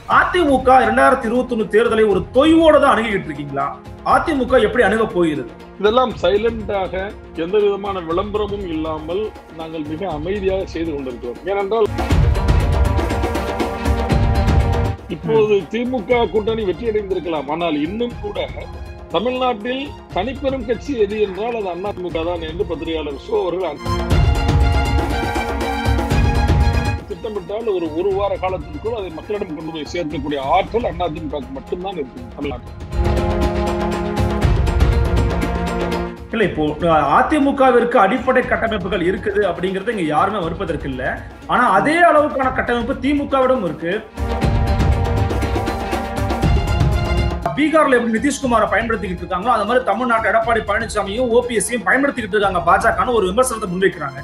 அதிமுக இரண்டாயிரத்தி இருபத்தி ஒண்ணு தேர்தலை ஒரு தொய்வோட தான் அணுகிட்டு இருக்கீங்களா அதிமுக எப்படி அணுக போகிறது இதெல்லாம் சைலண்டாக எந்த விதமான விளம்பரமும் இல்லாமல் நாங்கள் மிக அமைதியாக செய்து கொண்டிருக்கிறோம் ஏனென்றால் இப்போது திமுக கூட்டணி வெற்றியடைந்திருக்கலாம் ஆனால் இன்னும் கூட தமிழ்நாட்டில் தனிப்பெரும் கட்சி எது என்றால் அது அதிமுக தான் என்று பத்திரிகையாளர் சோ அவர்கள் திட்டமிட்டால் ஒரு ஒரு வார காலத்திற்குள் அதை மக்களிடம் கொண்டு போய் சேர்க்கக்கூடிய ஆற்றல் அதிமுக மட்டும்தான் இருக்கு தமிழ்நாட்டில் இல்ல இப்போ அதிமுகவிற்கு அடிப்படை கட்டமைப்புகள் இருக்குது அப்படிங்கறது இங்க யாருமே மறுப்பதற்கு இல்ல ஆனா அதே அளவுக்கான கட்டமைப்பு திமுகவிடம் இருக்கு பீகார்ல எப்படி நிதிஷ்குமாரை பயன்படுத்திக்கிட்டு இருக்காங்களோ அது மாதிரி தமிழ்நாட்டு எடப்பாடி பழனிசாமியும் ஓபிஎஸ்சியும் பயன்படுத்திக்கிட்டு இருக்காங்க பாஜக ஒரு விமர்சனத்தை முன்வைக்கிறாங்க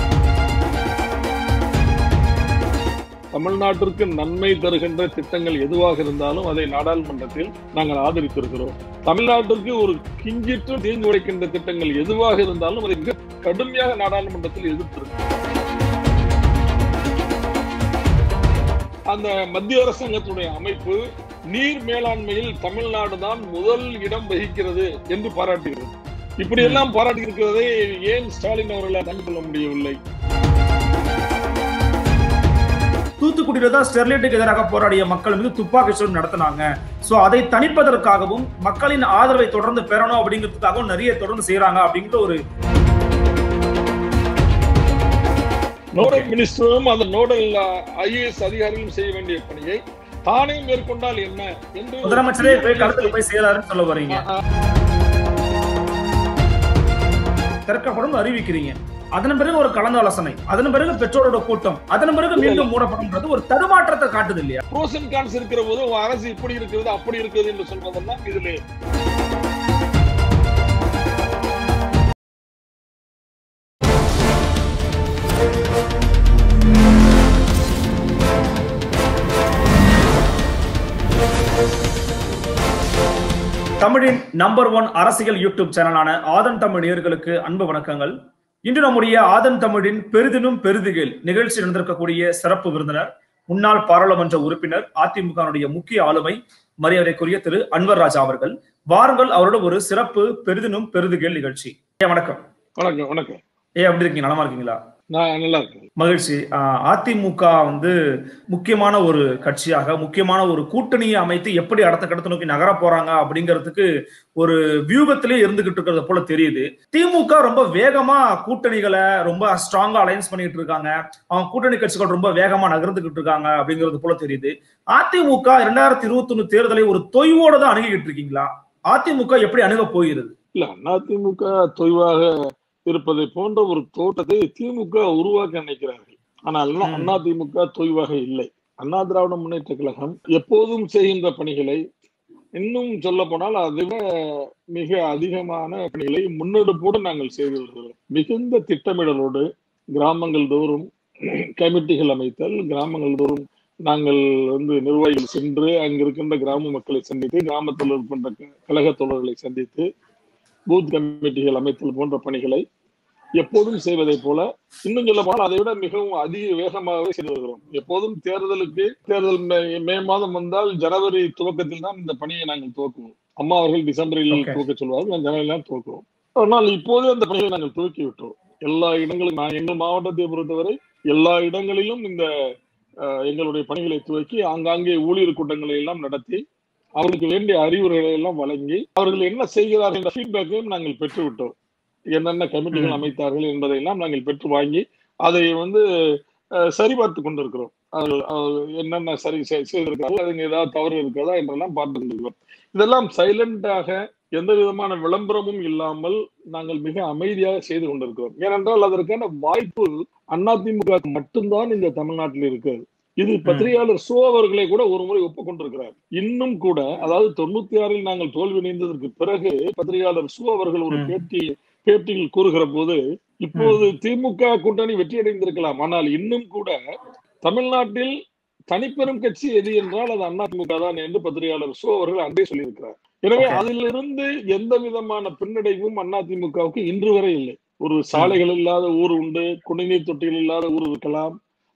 தமிழ்நாட்டிற்கு நன்மை தருகின்ற திட்டங்கள் எதுவாக இருந்தாலும் அதை நாடாளுமன்றத்தில் நாங்கள் ஆதரித்திருக்கிறோம் தமிழ்நாட்டிற்கு ஒரு கிஞ்சிற்று தீங்கு உடைக்கின்ற திட்டங்கள் எதுவாக இருந்தாலும் அதை மிக கடுமையாக நாடாளுமன்றத்தில் எதிர்த்திருக்கிறோம் அந்த மத்திய அரசாங்கத்துடைய அமைப்பு நீர் மேலாண்மையில் தமிழ்நாடு தான் முதல் இடம் வகிக்கிறது என்று பாராட்டுகிறது இப்படி எல்லாம் பாராட்டி இருக்கிறதை ஏன் ஸ்டாலின் அவர்களால் கண்டு கொள்ள முடியவில்லை தூத்துக்குடியில தான் ஸ்டெர்லைட்டுக்கு எதிராக போராடிய மக்கள் மீது துப்பாக்கி சூடு நடத்தினாங்க சோ அதை தணிப்பதற்காகவும் மக்களின் ஆதரவை தொடர்ந்து பெறணும் அப்படிங்கிறதுக்காகவும் நிறைய தொடர்ந்து செய்யறாங்க அப்படிங்கிற ஒரு நோடல் மினிஸ்டரும் அந்த நோடல் ஐஏஎஸ் அதிகாரிகளும் செய்ய வேண்டிய பணியை தானே மேற்கொண்டால் என்ன என்று முதலமைச்சரே போய் களத்துக்கு போய் செய்யலாருன்னு சொல்ல வரீங்க திறக்கப்படும் அறிவிக்கிறீங்க அதன் பிறகு ஒரு கலந்தாலோசனை அதன் பிறகு பெற்றோரோட கூட்டம் அதன் பிறகு மீண்டும் மூடப்படும்ன்றது ஒரு தடுமாற்றத்தை காட்டுது இல்லையா ப்ரோஸ் அண்ட் கான்ஸ் இருக்கிற போது உன் அரசு இப்படி இருக்கிறது அப்படி இருக்கிறது என்று சொல்வதெல்லாம் இதுல தமிழின் நம்பர் ஒன் அரசியல் யூடியூப் சேனலான ஆதன் தமிழ் நேயர்களுக்கு அன்பு வணக்கங்கள் இன்று நம்முடைய ஆதன் தமிழின் பெரிதினும் பெரிதுகள் நிகழ்ச்சி நடந்திருக்கக்கூடிய சிறப்பு விருந்தினர் முன்னாள் பாராளுமன்ற உறுப்பினர் அதிமுக முக்கிய ஆளுமை மரியாதைக்குரிய திரு அன்வர் ராஜா அவர்கள் வாருங்கள் அவரோட ஒரு சிறப்பு பெரிதினும் பெரிதுகள் நிகழ்ச்சி ஏ வணக்கம் வணக்கம் வணக்கம் ஏ அப்படி இருக்கீங்க நலமா இருக்கீங்களா நான் நல்லா இருக்கேன் மகிழ்ச்சி ஆஹ் அதிமுக வந்து முக்கியமான ஒரு கட்சியாக முக்கியமான ஒரு கூட்டணியை அமைத்து எப்படி அடுத்த கடத்த நோக்கி நகர போறாங்க அப்படிங்கிறதுக்கு ஒரு வியூகத்திலே இருந்துகிட்டு இருக்கிறது போல தெரியுது திமுக ரொம்ப வேகமா கூட்டணிகளை ரொம்ப ஸ்ட்ராங்கா அலைன்ஸ் பண்ணிட்டு இருக்காங்க அவங்க கூட்டணி கட்சிகள் ரொம்ப வேகமா நகர்ந்துகிட்டு இருக்காங்க அப்படிங்கிறது போல தெரியுது அதிமுக இரண்டாயிரத்தி இருபத்தி ஒண்ணு தேர்தலை ஒரு தொய்வோட தான் அணுகிட்டு இருக்கீங்களா அதிமுக எப்படி அணுக போகிறது இல்ல அதிமுக தொய்வாக இருப்பதை போன்ற ஒரு தோட்டத்தை திமுக உருவாக்க நினைக்கிறார்கள் ஆனால் ம். அதிமுக தொய்வாக இல்லை அண்ணா திராவிட முன்னேற்ற கழகம் எப்போதும் செய்கின்ற பணிகளை இன்னும் சொல்ல போனால் அதை விட மிக அதிகமான பணிகளை முன்னெடுப்போடு நாங்கள் செய்து வருகிறோம் மிகுந்த திட்டமிடலோடு கிராமங்கள் தோறும் கமிட்டிகள் அமைத்தல் கிராமங்கள் தோறும் நாங்கள் வந்து நிர்வாகிகள் சென்று அங்க இருக்கின்ற கிராம மக்களை சந்தித்து கிராமத்தில் இருக்கின்ற க- கழக தோழர்களை சந்தித்து பூத் கமிட்டிகள் அமைத்தல் போன்ற பணிகளை எப்போதும் செய்வதை போல இன்னும் சொல்ல போனால் அதை விட மிகவும் அதிக வேகமாகவே செய்து வருகிறோம் எப்போதும் தேர்தலுக்கு தேர்தல் மே- மே மாதம் வந்தால் ஜனவரி துவக்கத்தில் தான் இந்த பணியை நாங்கள் துவக்குவோம் அம்மா அவர்கள் டிசம்பரில் Okay. துவக்க சொல்வார்கள் நான் ஜனவரியில் தான் துவக்குவோம் ஆனால் இப்போதே அந்த பணியை நாங்கள் துவக்கி விட்டோம் எல்லா இடங்களும் நான் எங்கள் மாவட்டத்தை பொறுத்தவரை எல்லா இடங்களிலும் இந்த அஹ், எங்களுடைய பணிகளை துவக்கி ஆங்காங்கே ஊழியர் கூட்டங்களை எல்லாம் நடத்தி அவர்களுக்கு வேண்டிய அறிவுரைகளை எல்லாம் வழங்கி அவர்கள் என்ன செய்கிறார்கள் என்ற ஃபீட்பேக்கையும் நாங்கள் பெற்று விட்டோம் என்னென்ன கமிட்டிகள் ம். அமைத்தார்கள் என்பதையெல்லாம் நாங்கள் பெற்று வாங்கி அதை வந்து அஹ், சரிபார்த்து கொண்டிருக்கிறோம் அவர்கள் அவர்கள் என்னென்ன சரி செய்- செய்திருக்கார்கள் அதுங்க ஏதாவது தவறு இருக்கிறதா என்றெல்லாம் பார்த்து கொண்டிருக்கிறோம் இதெல்லாம் சைலண்டாக எந்த விதமான விளம்பரமும் இல்லாமல் நாங்கள் மிக அமைதியாக செய்து கொண்டிருக்கிறோம் ஏனென்றால் அதற்கான வாய்ப்பு அதிமுக மட்டும்தான் இந்த தமிழ்நாட்டில் இருக்கிறது இது பத்திரிகையாளர் சோ அவர்களை கூட ஒரு முறை ஒப்புக்கொண்டிருக்கிறார் இன்னும் கூட அதாவது தொண்ணூத்தி ஆறில் நாங்கள் தோல்வி அடைந்ததற்கு பிறகு பத்திரிகையாளர் சோ அவர்கள் ஒரு ம். பேட்டி பேட்டியில் கூறுகிற போது இப்போது திமுக கூட்டணி வெற்றியடைந்திருக்கலாம் ஆனால் இன்னும் கூட தமிழ்நாட்டில் தனிப்பெரும் கட்சி எது என்றால் அது அதிமுக தான் என்று பத்திரிகையாளர் சோ அவர்கள் அன்றே சொல்லியிருக்கிறார் எனவே Okay. அதிலிருந்து எந்த விதமான பின்னடைவும் அதிமுகவுக்கு இன்று வரை இல்லை ஒரு சாலைகள் இல்லாத ஊர் உண்டு குடிநீர் தொட்டிகள் இல்லாத ஊர் இருக்கலாம்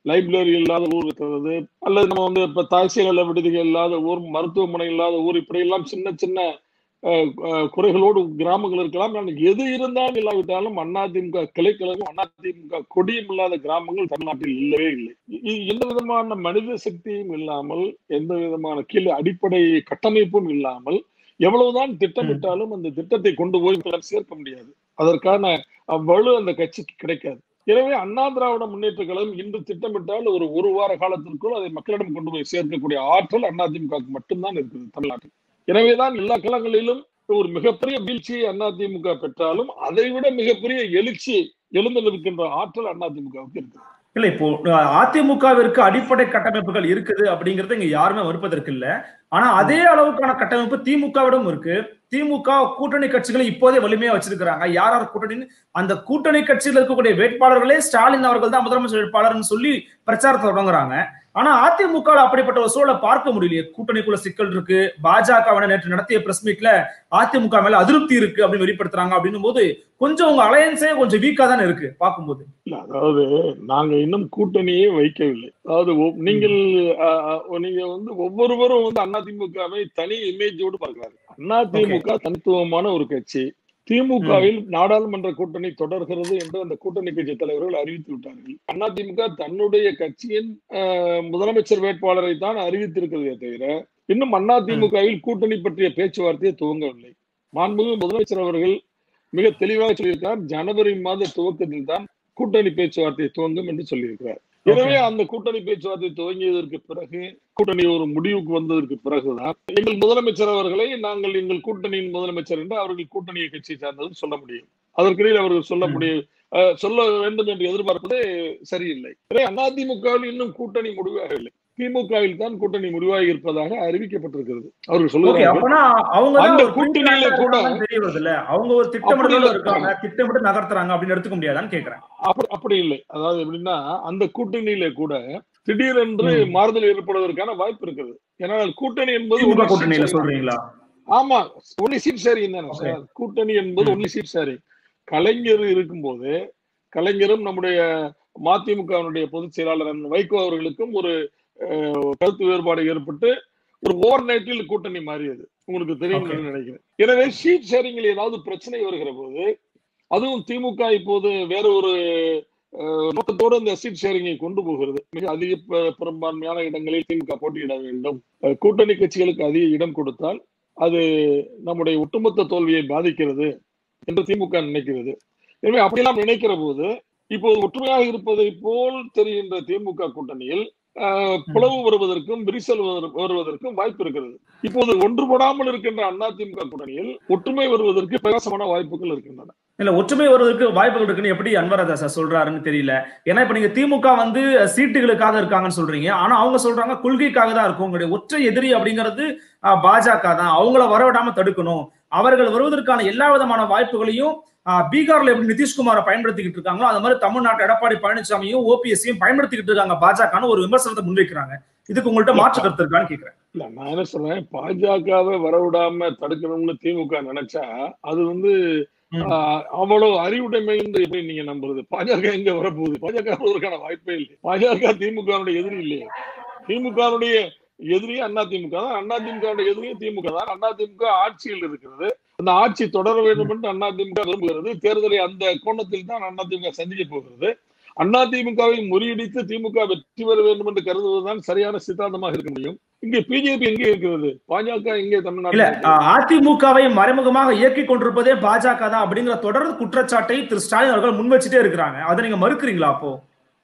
லைப்ரரி இல்லாத ஊர் இருக்கிறது அல்லது நம்ம வந்து இப்ப தாய்சீல் நல விடுதிகள் இல்லாத ஊர் மருத்துவமனை இல்லாத ஊர் இப்படி எல்லாம் சின்ன சின்ன அஹ், அஹ், குறைகளோடு கிராமங்கள் இருக்கலாம் ஆனால் எது இருந்தாலும் இல்லாவிட்டாலும் அதிமுக கிளைக்கழகம் அதிமுக கொடியும் இல்லாத கிராமங்கள் தமிழ்நாட்டில் இல்லவே இல்லை இ- எந்த விதமான மனித சக்தியும் இல்லாமல் எந்த விதமான கீழே அடிப்படை கட்டமைப்பும் இல்லாமல் எவ்வளவுதான் திட்டமிட்டாலும் அந்த திட்டத்தை கொண்டு போய் மக்களிடம் சேர்க்க முடியாது அதற்கான வலு அந்த கட்சிக்கு கிடைக்காது எனவே அண்ணா திராவிட முன்னேற்ற கழகம் இன்று திட்டமிட்டால் ஒரு ஒரு வார காலத்திற்குள் அதை மக்களிடம் கொண்டு போய் சேர்க்கக்கூடிய ஆற்றல் அதிமுக மட்டும்தான் இருக்குது தமிழ்நாட்டில் எனவேதான் எல்லா களங்களிலும் ஒரு மிகப்பெரிய வீழ்ச்சியை அதிமுக பெற்றாலும் அதை விட மிகப்பெரிய எழுச்சியை எழுந்து நிற்கின்ற ஆற்றல் அதிமுகவுக்கு இருக்கு இல்ல இப்போ அஹ், அதிமுகவிற்கு அடிப்படை கட்டமைப்புகள் இருக்குது அப்படிங்கறது இங்க யாருமே மறுப்பதற்கு இல்ல ஆனா அதே அளவுக்கான கட்டமைப்பு திமுகவிடம் இருக்கு திமுக கூட்டணி கட்சிகளை இப்போதே வலிமையா வச்சிருக்கிறாங்க யார் யார் கூட்டணின்னு அந்த கூட்டணி கட்சியில் இருக்கக்கூடிய வேட்பாளர்களே ஸ்டாலின் அவர்கள் தான் முதலமைச்சர் வேட்பாளர்னு சொல்லி பிரச்சாரத்தை தொடங்குறாங்க ஆனா அதிமுக ல அப்படிப்பட்ட ஒரு சூழலை பார்க்க முடியலையே கூட்டணிக்குள்ள சிக்கல் இருக்கு பாஜக நேற்று நடத்திய பிரஸ் மீட்ல அதிமுக மேல அதிருப்தி இருக்கு அப்படின்னு வெளிப்படுத்துறாங்க அப்படின்னும் போது கொஞ்சம் உங்க அலையன்ஸே கொஞ்சம் வீக்கா தானே இருக்கு பார்க்கும்போது இல்ல அதாவது நாங்க இன்னும் கூட்டணியே வைக்கவில்லை அதாவது ஒ- நீங்கள் அஹ், அஹ், நீங்க வந்து ஒவ்வொருவரும் வந்து அதிமுகவை தனி இமேஜோடு பார்க்கிறாங்க அதிமுக தனித்துவமான ஒரு கட்சி திமுகவில் நாடாளுமன்ற கூட்டணி தொடர்கிறது என்று அந்த கூட்டணி கட்சி தலைவர்கள் அறிவித்து விட்டார்கள் அதிமுக தன்னுடைய கட்சியின் அஹ், முதலமைச்சர் வேட்பாளரை தான் அறிவித்திருக்கிறதே தவிர இன்னும் அதிமுகவில் கூட்டணி பற்றிய பேச்சுவார்த்தையை துவங்கவில்லை மாண்புமிகு முதலமைச்சர் அவர்கள் மிக தெளிவாக சொல்லியிருக்கிறார் ஜனவரி மாத துவக்கத்தில் தான் கூட்டணி பேச்சுவார்த்தை துவங்கும் என்று சொல்லியிருக்கிறார் எனவே அந்த கூட்டணி பேச்சுவார்த்தை துவங்கியதற்கு பிறகு கூட்டணி ஒரு முடிவுக்கு வந்ததற்கு பிறகுதான் எங்கள் முதலமைச்சர் அவர்களை நாங்கள் எங்கள் கூட்டணியின் முதலமைச்சர் என்று அவர்கள் கூட்டணியை கட்சியை சார்ந்தது சொல்ல முடியும் அதற்கிடையில் அவர்கள் சொல்ல ம். முடியும் அஹ், சொல்ல வேண்டும் என்று எதிர்பார்ப்பது சரியில்லை எனவே அதிமுகவில் இன்னும் கூட்டணி முடிவாகவில்லை திமுகவில் தான் கூட்டணி முடிவாகி இருப்பதாக அறிவிக்கப்பட்டிருக்கிறது அவர்கள் ஓகே சொல்லுகிறார்கள் அப்பனா அவங்க தான் அந்த ஒரு கூட்டணியில கூட தெரிய வருது இல்ல அவங்க ஒரு திட்டமிடல அப்படி இருக்காங்க திட்டமிட்டு நகர்த்துறாங்க அப்படின்னு எடுத்துக்க முடியாதான்னு கேக்குறேன் அப்படி அப்படி இல்லை அதாவது எப்படின்னா அந்த கூட்டணியில கூட திடீரென்று ம். மாறுதல் ஏற்படுவதற்கான வாய்ப்பு இருக்குது ஏனால் கூட்டணி என்பது திமுக only seat கூட்டணியில sharing. சொல்றீங்களா ஆமா ஒன்லி சீட் ஷேரிங் தானே Okay. சார் கூட்டணி என்பது ம். ஒன்லி சீட் ஷேரிங் கலைஞர் இருக்கும்போது கலைஞரும் நம்முடைய மதிமுகவினுடைய பொதுச் செயலாளர் அண்ணன் வைகோ அவர்களுக்கும் ஒரு அஹ், கருத்து வேறுபாடு ஏற்பட்டு ஒரு ஓவர் நைட்டில் கூட்டணி மாறியது உங்களுக்கு தெரியும் Okay. என்று நினைக்கிறேன் எனவே சீட் ஷேரிங்கில் ஏதாவது பிரச்சனை வருகிற போது அதுவும் திமுக இப்போது வேற ஒரு அஹ், நோக்கத்தோடு இந்த சீட் ஷேரிங்கை கொண்டு போகிறது மிக அதிக பெ- பெரும்பான்மையான இடங்களில் திமுக போட்டியிட வேண்டும் அஹ், கூட்டணி கட்சிகளுக்கு அதிக இடம் கொடுத்தால் அது நம்முடைய ஒட்டுமொத்த தோல்வியை பாதிக்கிறது என்று திமுக நினைக்கிறது எனவே அப்படியெல்லாம் நினைக்கிற போது இப்போது ஒற்றுமையாக இருப்பதை போல் தெரிகின்ற திமுக கூட்டணியில் ஆஹ், பிளவு வருவதற்கும் விரிசல் வருவதற்கு- வருவதற்கும் வாய்ப்பு இருக்கிறது இப்போது ஒன்றுபடாமல் இருக்கின்ற அதிமுக கூட்டணியில் ஒற்றுமை வருவதற்கு பிரகாசமான வாய்ப்புகள் இருக்கின்றன இல்ல ஒற்றுமை வருவதற்கு வாய்ப்புகள் இருக்குன்னு எப்படி அன்வரதா சார் சொல்றாருன்னு தெரியல ஏன்னா இப்ப நீங்க திமுக வந்து சீட்டுகளுக்காக இருக்காங்கன்னு சொல்றீங்க ஆனா அவங்க சொல்றாங்க கொள்கைக்காக தான் இருக்கும் உங்களுடைய ஒற்றை எதிரி அப்படிங்கிறது அஹ், பாஜக தான் அவங்கள வரவிடாம தடுக்கணும் அவர்கள் வருவதற்கான எல்லா விதமான வாய்ப்புகளையும் அஹ், பீகார்ல எப்படி நிதிஷ்குமாரை பயன்படுத்திக்கிட்டு இருக்காங்களோ அது மாதிரி தமிழ்நாட்டு எடப்பாடி பழனிசாமியும் ஓபிஎஸ்சியும் பயன்படுத்திக்கிட்டு இருக்காங்க பாஜகன்னு ஒரு விமர்சனத்தை முன்வைக்கிறாங்க இதுக்கு உங்கள்ட்ட மாற்று கருத்து இருக்கான்னு கேக்குறேன் இல்ல நான் என்ன சொல்றேன் பாஜகவை வரவிடாம தடுக்கணும்னு திமுக நினைச்சா அது வந்து ம். ஆஹ், அவ்வளவு அறிவுடைமை என்று எப்படி நீங்க நம்புறது பாஜக எங்க வரப்போகுது பாஜக வருவதற்கான வாய்ப்பே இல்லை பாஜக திமுகவுடைய எதிரி இல்லையே திமுகவுடைய எதிரி அண்ணா திமுக தான் அண்ணா திமுக எதிரியும் திமுக தான் அண்ணா திமுக ஆட்சியில் இருக்கிறது அந்த ஆட்சி தொடர வேண்டும் என்று அண்ணா திமுக விரும்புகிறது தேர்தலை அந்த கோணத்தில் தான் அண்ணா திமுக சந்திக்க போகிறது அண்ணா திமுகவை முறியடித்து திமுக வெற்றி பெற வேண்டும் என்று கருதுவதுதான் சரியான சித்தாந்தமாக இருக்க முடியும் இங்கே பிஜேபி எங்கே இருக்கிறது பாஜக எங்கே இல்ல தமிழ்நாட்டில் அஹ், அதிமுகவை மறைமுகமாக இயக்கி கொண்டிருப்பதே பாஜக தான் அப்படிங்கிற தொடர் குற்றச்சாட்டை திரு ஸ்டாலின் அவர்கள் முன்வச்சுட்டே இருக்கிறாங்க அதை நீங்க மறுக்கிறீங்களா அப்போ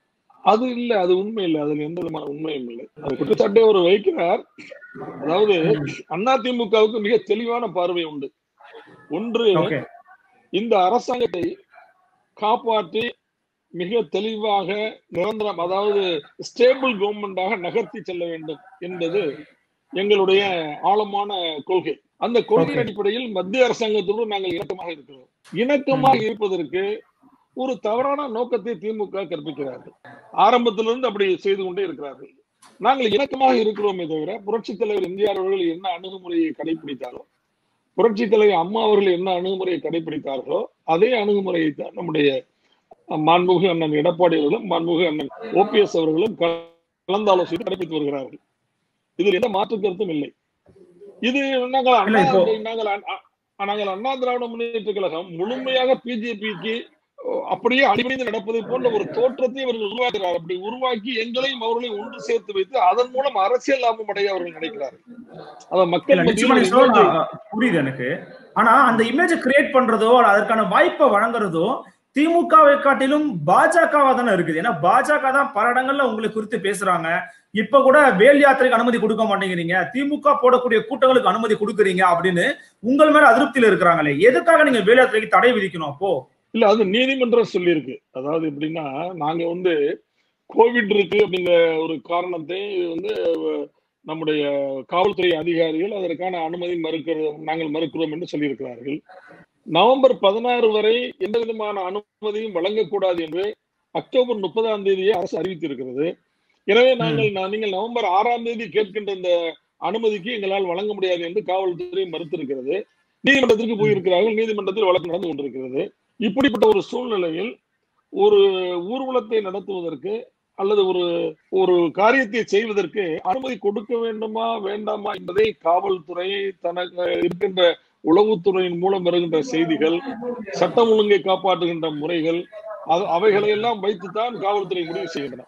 அது இல்ல அது உண்மை இல்லை அதுல எந்த விதமான உண்மையும் இல்லை அது குற்றச்சாட்டை அவர் வைக்கிறார் அதாவது அண்ணா திமுகவுக்கு மிக தெளிவான பார்வை உண்டு ஒன்று ஓகே இந்த அரசாங்கத்தை காப்பாற்றி மிக தெளிவாக நிரந்தரம் அதாவது ஸ்டேபிள் கவர்மெண்டாக நகர்த்தி செல்ல வேண்டும் என்பது எங்களுடைய ஆழமான கொள்கை அந்த கொள்கை Okay. அடிப்படையில் மத்திய அரசாங்கத்தோடு நாங்கள் இணக்கமாக இருக்கிறோம் இணக்கமாக இருப்பதற்கு ஒரு தவறான நோக்கத்தை திமுக கற்பிக்கிறார்கள் ஆரம்பத்திலிருந்து அப்படி செய்து கொண்டே இருக்கிறார்கள் நாங்கள் இணக்கமாக இருக்கிறோமே தவிர புரட்சித் தலைவர் எம்ஜிஆர் அவர்கள் என்ன அணுகுமுறையை கடைபிடித்தாரோ புரட்சித் தலைவர் அம்மா அவர்கள் என்ன அணுகுமுறையை கடைபிடித்தார்களோ அதே அணுகுமுறையை தான் நம்முடைய மாண்புமிகு அண்ணன் எடப்பாடி அவர்களும் மாண்புமிகு அண்ணன் ஓபிஎஸ் அவர்களும் கலந்தாலோசித்து கடைபிடித்து வருகிறார்கள் இதில் எந்த மாற்று கருத்தும் இல்லை இது நாங்கள் இல்ல, அண்ணா இப்போ- நாங்கள் அ- அ- நாங்கள் அண்ணா திராவிட முன்னேற்ற கழகம் முழுமையாக பிஜேபிக்கு அப்படியே அடிபணிந்து நடப்பதை போன்ற ஒரு தோற்றத்தை அவர்கள் உருவாக்குகிறார் அப்படி உருவாக்கி எங்களையும் அவர்களையும் ஒன்று சேர்த்து வைத்து அதன் மூலம் அரசியல் லாபம் அடைய அவர்கள் நினைக்கிறார்கள் அத இல்ல மக்கள் நிச்சயமா மத்தியில் நீ சொல்றது ஒரு நான் புரியுது எனக்கு ஆனா அந்த இமேஜ் கிரியேட் பண்றதோ அல்ல அதற்கான வாய்ப்பை வழங்குறதோ திமுகவை காட்டிலும் பாஜகவா தானே இருக்குது ஏன்னா பாஜக தான் பல இடங்கள்ல உங்களை குறித்து பேசுறாங்க இப்ப கூட வேல் யாத்திரைக்கு அனுமதி கொடுக்க மாட்டேங்கிறீங்க திமுக போடக்கூடிய கூட்டங்களுக்கு அனுமதி கொடுக்குறீங்க அப்படின்னு உங்கள் மேல அதிருப்தியில இருக்கிறாங்களே எதுக்காக நீங்க வேல் யாத்திரைக்கு தடை விதிக்கணும் அப்போ இல்ல அது நீதிமன்றம் சொல்லியிருக்கு அதாவது எப்படின்னா நாங்க வந்து கோவிட் இருக்கு அப்படிங்கிற ஒரு காரணத்தை வந்து அஹ், நம்முடைய காவல்துறை அதிகாரிகள் அதற்கான அனுமதி மறுக்கிறது நாங்கள் மறுக்கிறோம் என்று சொல்லியிருக்கிறார்கள் நவம்பர் பதினாறு வரை எந்த விதமான அனுமதியும் வழங்கக்கூடாது என்று அக்டோபர் முப்பதாம் தேதியே அரசு அறிவித்திருக்கிறது எனவே நாங்கள் நான் நீங்கள் நவம்பர் ஆறாம் தேதி கேட்கின்ற இந்த அனுமதிக்கு எங்களால் வழங்க முடியாது என்று காவல்துறை மறுத்திருக்கிறது நீதிமன்றத்திற்கு போயிருக்கிறார்கள் நீதிமன்றத்தில் வழக்கு நடந்து கொண்டிருக்கிறது இப்படிப்பட்ட ஒரு சூழ்நிலையில் ஒரு ஊர்வலத்தை நடத்துவதற்கு அல்லது ஒரு ஒரு காரியத்தை செய்வதற்கு அனுமதி கொடுக்க வேண்டுமா வேண்டாமா என்பதை காவல்துறை தனக்கு இருக்கின்ற உளவுத்துறையின் மூலம் வருகின்ற செய்திகள் சட்டம் ஒழுங்கை காப்பாற்றுகின்ற முறைகள் அது- அவைகளை எல்லாம் வைத்துத்தான் காவல்துறை முடிவு செய்கின்றன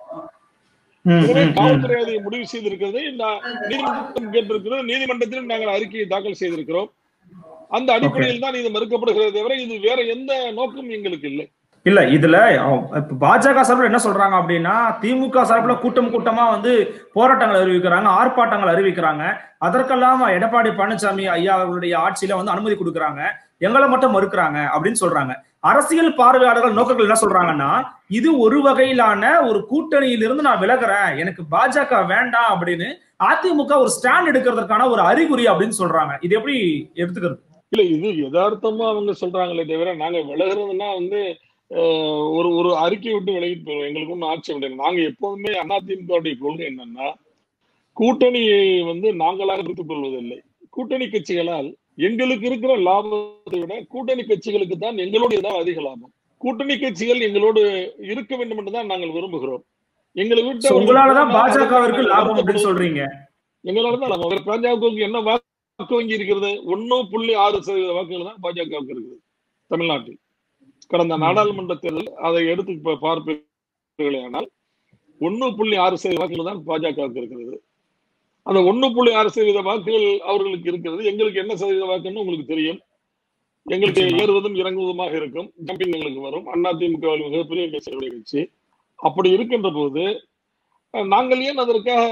எனவே காவல்துறை அதை முடிவு செய்திருக்கிறது நான் நீதிமன்றம் கேட்டிருக்கிறது நீதிமன்றத்திலும் நாங்கள் அறிக்கையை தாக்கல் செய்திருக்கிறோம் அந்த அடிப்படையில் தான் இது மறுக்கப்படுகிறது தவிர இது வேற எந்த நோக்கம் எங்களுக்கு இல்லை இல்ல இதுல அவ- இப்ப பாஜக சார்பில் என்ன சொல்றாங்க அப்படின்னா திமுக சார்பில் கூட்டம் கூட்டமா வந்து போராட்டங்கள் அறிவிக்கிறாங்க ஆர்ப்பாட்டங்கள் அறிவிக்கிறாங்க அதற்கெல்லாம் எடப்பாடி பழனிசாமி ஐயா அவர்களுடைய ஆட்சியில வந்து அனுமதி கொடுக்குறாங்க எங்களை மட்டும் மறுக்கிறாங்க அப்படின்னு சொல்றாங்க அரசியல் பார்வையாளர்கள் நோக்கங்கள் என்ன சொல்றாங்கன்னா இது ஒரு வகையிலான ஒரு கூட்டணியிலிருந்து நான் விலகுறேன் எனக்கு பாஜக வேண்டாம் அப்படின்னு அதிமுக ஒரு ஸ்டாண்ட் எடுக்கிறதுக்கான ஒரு அறிகுறி அப்படின்னு சொல்றாங்க இது எப்படி எடுத்துக்கிறது இல்ல இது யதார்த்தமா அவங்க சொல்றாங்களே தவிர நாங்க விலகுறதுன்னா வந்து அஹ், ஒரு ஒரு அறிக்கை விட்டு விலகிட்டு போயிடும் எங்களுக்கு ஒன்றும் ஆட்சேபம் இல்லை நாங்க எப்போதுமே அதிமுகவுடைய கொள்கை என்னன்னா கூட்டணியை வந்து நாங்களாக எடுத்துக் கொள்வதில்லை கூட்டணி கட்சிகளால் எங்களுக்கு இருக்கிற லாபத்தை விட கூட்டணி கட்சிகளுக்கு தான் எங்களுடைய தான் அதிக லாபம் கூட்டணி கட்சிகள் எங்களோடு இருக்க வேண்டும் என்று தான் நாங்கள் விரும்புகிறோம் எங்களை விட்டு So, அவர்கள் உங்களாலதான் போனால் பாஜகவிற்கு நாங்கள் லாபம் அப்படின்னு வருத்தப்படுவோம். சொல்றீங்க எங்களால தான் லாபம் அவர் பாஜகவுக்கு என்ன வாக்கு வங்கி இருக்கிறது ஒன்னு புள்ளி ஆறு சதவீத வாக்குகள் தான் பாஜகவுக்கு இருக்குது தமிழ்நாட்டில் கடந்த ம். நாடாளுமன்ற தேர்தல் அதை எடுத்து இப்ப பார்ப்பீர்களே ஆனால் ஒன்னு புள்ளி ஆறு சதவீத வாக்குகள் தான் பாஜகவுக்கு இருக்கிறது அந்த ஒன்னு புள்ளி ஆறு சதவீத வாக்குகள் அவர்களுக்கு இருக்கிறது எங்களுக்கு என்ன சதவீத வாக்குன்னு உங்களுக்கு தெரியும் எங்களுக்கு நிச்சயமா. ஏறுவதும் இறங்குவதுமாக இருக்கும் ஜம்பிங் எங்களுக்கு வரும் அதிமுக மிகப்பெரிய கட்சியுடைய கட்சி அப்படி இருக்கின்ற போது அஹ், நாங்கள் ஏன் அதற்காக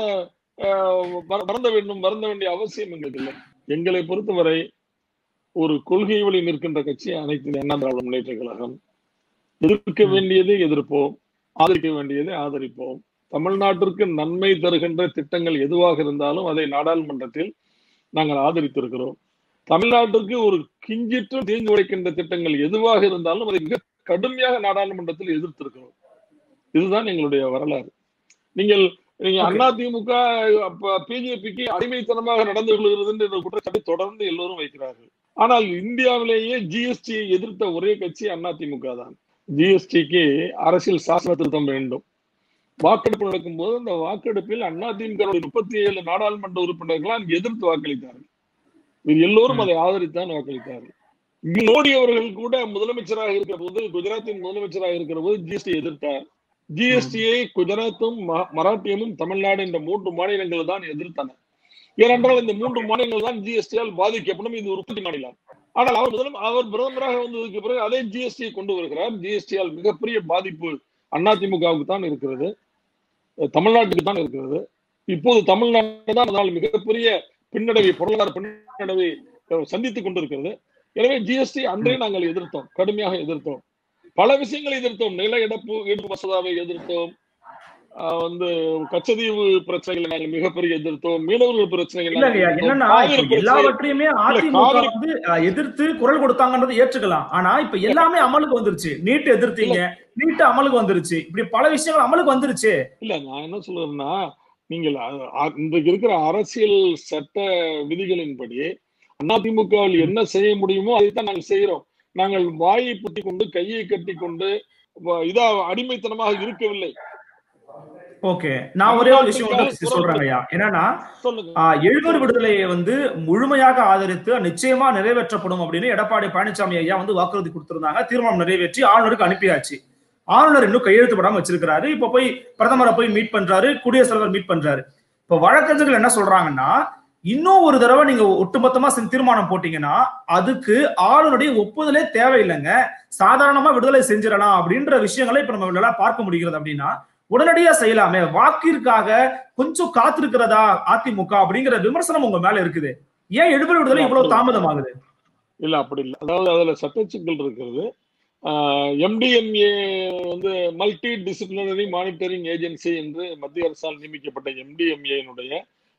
அஹ், வர- வருந்த வேண்டும் வருந்த வேண்டிய அவசியம் எங்களுக்கு இல்லை எங்களை பொறுத்தவரை ஒரு கொள்கை வழி நிற்கின்ற கட்சி அனைத்து இந்திய அண்ணா திராவிட முன்னேற்ற கழகம் எதிர்க்க ம். வேண்டியதை எதிர்ப்போம் ஆதரிக்க வேண்டியதை ஆதரிப்போம் தமிழ்நாட்டிற்கு நன்மை தருகின்ற திட்டங்கள் எதுவாக இருந்தாலும் அதை நாடாளுமன்றத்தில் நாங்கள் ஆதரித்திருக்கிறோம் தமிழ்நாட்டிற்கு ஒரு கிஞ்சிற்றும் தீங்கு விளைக்கின்ற திட்டங்கள் எதுவாக இருந்தாலும் அதை மிக கடுமையாக நாடாளுமன்றத்தில் எதிர்த்திருக்கிறோம் இதுதான் எங்களுடைய வரலாறு நீங்கள் நீங்க Okay. அதிமுக பிஜேபிக்கு அடிமைத்தனமாக நடந்து கொள்கிறது என்ற குற்றச்சாட்டை தொடர்ந்து எல்லோரும் வைக்கிறார்கள் ஆனால் இந்தியாவிலேயே ஜிஎஸ்டியை எதிர்த்த ஒரே கட்சி அதிமுக தான் ஜிஎஸ்டிக்கு அரசியல் சாசன திருத்தம் வேண்டும் வாக்கெடுப்பு நடக்கும்போது அந்த வாக்கெடுப்பில் அதிமுக முப்பத்தி ஏழு நாடாளுமன்ற உறுப்பினர்களால் எதிர்த்து வாக்களித்தார்கள் இது எல்லோரும் ம். அதை ஆதரித்தான் வாக்களித்தார்கள் மோடி அவர்கள் கூட முதலமைச்சராக இருக்கிற போது குஜராத்தின் முதலமைச்சராக இருக்கிற போது ஜிஎஸ்டி எதிர்த்தார் ஜிஎஸ்டியை குஜராத்தும் ம- மராட்டியமும் தமிழ்நாடு என்ற மூன்று மாநிலங்கள் தான் எதிர்த்தன ஏனென்றால் இந்த மூன்று மாநிலங்கள் தான் ஜிஎஸ்டியால் பாதிக்கப்படும் இது உற்பத்தி மாநிலம் ஆனால் அவர் முதலம் அவர் பிரதமராக வந்ததுக்கு பிறகு அதே ஜிஎஸ்டியை கொண்டு வருகிறார் ஜிஎஸ்டியால் மிகப்பெரிய பாதிப்பு அதிமுகவுக்கு தான் இருக்கிறது அஹ் தமிழ்நாட்டுக்கு தான் இருக்கிறது இப்போது தமிழ்நாடு தான் அதனால் மிகப்பெரிய பின்னடைவை பொருளாதார பின்னடைவை அஹ், சந்தித்துக் கொண்டிருக்கிறது எனவே ஜிஎஸ்டி அன்றே நாங்கள் எதிர்த்தோம் கடுமையாக எதிர்த்தோம் பல விஷயங்களை எதிர்த்தோம் நில இழப்பு ஈடுபு மசோதாவை எதிர்த்தோம் ஆஹ் வந்து கச்சதீவு பிரச்சனைகளை நாங்கள் மிகப்பெரிய எதிர்த்தோம் மீனவர்கள் பிரச்சனைகளை நாங்கள் இல்லங்கய்யா எதிர்த்தோம். என்னன்னா காவிரி இப்ப பிரச்சனை எல்லாவற்றையுமே அதிமுக காவிரி- வந்து அஹ், எதிர்த்து குரல் கொடுத்தாங்கன்றது ஏற்றுக்கலாம் ஆனா இப்ப எல்லாமே அமலுக்கு வந்துருச்சு நீட் எதிர்த்தீங்க நீட் அமலுக்கு வந்துருச்சு இப்படி பல விஷயங்கள் அமலுக்கு வந்துருச்சு இல்ல நான் என்ன சொல்றேன்னா நீங்கள் அ- அ- இன்றைக்கு இருக்கிற அரசியல் சட்ட விதிகளின்படி அதிமுகவில் என்ன செய்ய முடியுமோ அதைத்தான் நாங்கள் செய்கிறோம் நாங்கள் வாயை புத்தி கொண்டு கையை கட்டி கொண்டு வ- இதா அடிமைத்தனமாக இருக்கவில்லை ஓகே நான் ஒரே ஒரு விஷயம் வந்து சொல்றேங்க ஐயா என்னன்னா சொல்லுங்க ஆஹ், எழுவர் விடுதலையை வந்து முழுமையாக ஆதரித்து நிச்சயமா நிறைவேற்றப்படும் அப்படின்னு எடப்பாடி பழனிசாமி ஐயா வந்து வாக்குறுதி கொடுத்திருந்தாங்க தீர்மானம் நிறைவேற்றி ஆளுநருக்கு அனுப்பியாச்சு ஆளுநர் இன்னும் கையெழுத்து போடாம வச்சிருக்கிறாரு இப்ப போய் பிரதமரை போய் மீட் பண்றாரு குடியரசுத் தலைவர் மீட் பண்றாரு இப்ப வழக்கறிஞர்கள் என்ன சொல்றாங்கன்னா இன்னும் ஒரு தடவை நீங்க ஒட்டுமொத்தமா செஞ்சு தீர்மானம் போட்டீங்கன்னா அதுக்கு ஆளுநருடைய ஒப்புதலே தேவையில்லைங்க சாதாரணமா விடுதலை செஞ்சிடலாம் அப்படின்ற விஷயங்களை இப்ப நம்ம நல்லா பார்க்க முடிகிறது அப்படின்னா உடனடியா செய்யலாமே வாக்கிற்காக கொஞ்சம் காத்திருக்கிறதா அதிமுக அப்படிங்கிற விமர்சனம் உங்க மேல இருக்குது ஏன் எழுபது விடுதலை இவ்வளவு தாமதம் ஆகுது இல்ல அப்படி இல்ல அதாவது அதுல சட்ட சிக்கல் இருக்கிறது எம்டிஎம்ஏ வந்து மல்டி டிசிப்ளினரி மானிட்டரிங் ஏஜென்சி என்று மத்திய அரசால் நியமிக்கப்பட்ட எம்டிஎம்ஏனுடைய